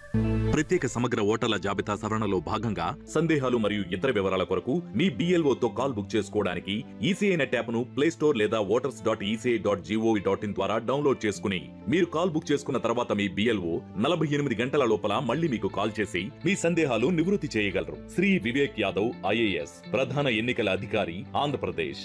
ప్రత్యేక సమగ్ర ఓటర్ల జాబితా సవరణలో భాగంగా సందేహాలు మరియు ఇతర వివరాల కొరకు మీ BLO తో కాల్ బుక్ చేసుకోవడానికి ఈసీఐ నెట్ యాప్ను ప్లే స్టోర్ లేదా voters dot ECI dot gov dot in ద్వారా డౌన్లోడ్ చేసుకుని మీరు కాల్ బుక్ చేసుకున్న తర్వాత మీ బిఎల్ఓ నలభై ఎనిమిది గంటల లోపల మళ్ళీ మీకు కాల్ చేసి మీ సందేహాలు నివృత్తి చేయగలరు శ్రీ వివేక్ యాదవ్ ఐఏఎస్ ప్రధాన ఎన్నికల అధికారి ఆంధ్రప్రదేశ్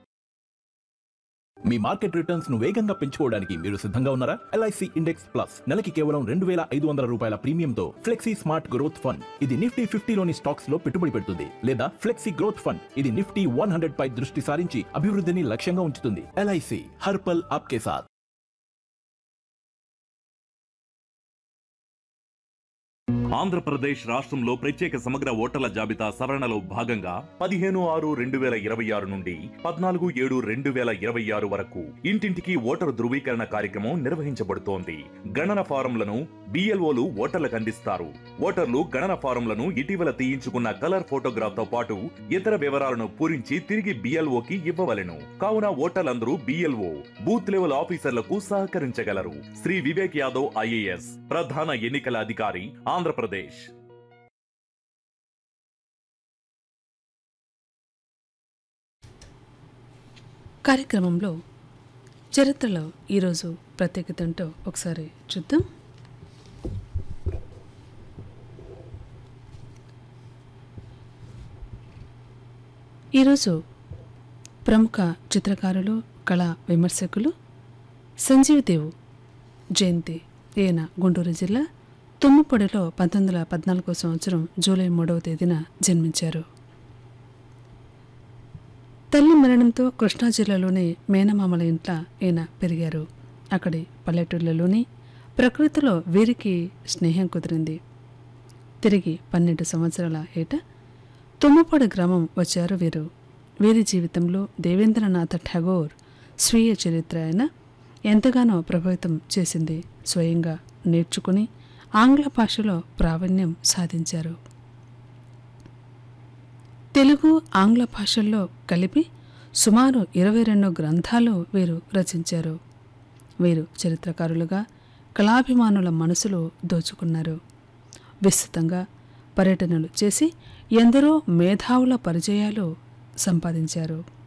మీ మార్కెట్ రిటర్న్స్ ను వేగంగా పెంచుకోవడానికి మీరు సిద్ధంగా ఉన్నారా ఎల్ఐసి ఇండెక్స్ ప్లస్ నెలకి కేవలం రెండు వేల ఐదు వందల రూపాయల ప్రీమియంతో ఫ్లెక్సీ స్మార్ట్ గ్రోత్ ఫండ్ ఇది నిఫ్టీ ఫిఫ్టీలోని స్టాక్స్ లో పెట్టుబడి పెడుతుంది లేదా ఫ్లెక్సీ గ్రోత్ ఫండ్ ఇది నిఫ్టీ వన్ హండ్రెడ్ పై దృష్టి సారించి అభివృద్ధిని లక్ష్యంగా ఉంచుతుంది ఎల్ఐసి హర్పల్ ఆప్కే సాత్ ఆంధ్రప్రదేశ్ రాష్ట్రంలో ప్రత్యేక సమగ్ర ఓటర్ల జాబితా సవరణలో భాగంగా పదిహేను ఆరు రెండు వేల ఇరవై ఆరు నుండి పద్నాలుగు ఏడు రెండు వేల ఇరవై ఆరు వరకు ఇంటింటికి ఓటరు ధృవీకరణ కార్యక్రమం నిర్వహించబడుతోంది గణన ఫారంలను బిఎల్ఓలు ఓటర్లకు అందిస్తారు ఓటర్లు గణన ఫారంలను ఇటీవల తీయించుకున్న కలర్ ఫోటోగ్రాఫ్ తో పాటు ఇతర వివరాలను పూరించి తిరిగి బిఎల్ఓకి ఇవ్వవలెను కావున ఓటర్లందరూ బిఎల్ఓ బూత్ లెవెల్ ఆఫీసర్లకు సహకరించగలరు శ్రీ వివేక్ యాదవ్ ఐఏఎస్ ప్రధాన ఎన్నికల అధికారి ఆంధ్రప్రదేశ్ కార్యక్రమంలో చరిత్రలో ఈరోజు ప్రత్యేకత ఏంటో ఒకసారి చూద్దాం ఈరోజు ప్రముఖ చిత్రకారులు కళా విమర్శకులు సంజీవ్ దేవ్ జయంతి ఈయన గుంటూరు జిల్లా తుమ్మపొడిలో పంతొమ్మిది వందల పద్నాలుగో సంవత్సరం జూలై మూడవ తేదీన జన్మించారు తల్లి మరణంతో కృష్ణా జిల్లాలోని మేనమామల ఇంట్ల ఈయన పెరిగారు అక్కడి పల్లెటూళ్ళలోని ప్రకృతిలో వీరికి స్నేహం కుదిరింది తిరిగి పన్నెండు సంవత్సరాల ఏట తుమ్మపాడు గ్రామం వచ్చారు వీరు వీరి జీవితంలో దేవేంద్రనాథ్ ఠాగోర్ స్వీయ చరిత్ర అయిన ఎంతగానో ప్రభావితం చేసింది స్వయంగా నేర్చుకుని ఆంగ్ల భాషలో ప్రావీణ్యం సాధించారు తెలుగు ఆంగ్ల భాషల్లో కలిపి సుమారు ఇరవై రెండు గ్రంథాలు వీరు రచించారు వీరు చరిత్రకారులుగా కళాభిమానుల మనసులో దోచుకున్నారు విస్తృతంగా పర్యటనలు చేసి ఎందరో మేధావుల పరిచయాలు సంపాదించారు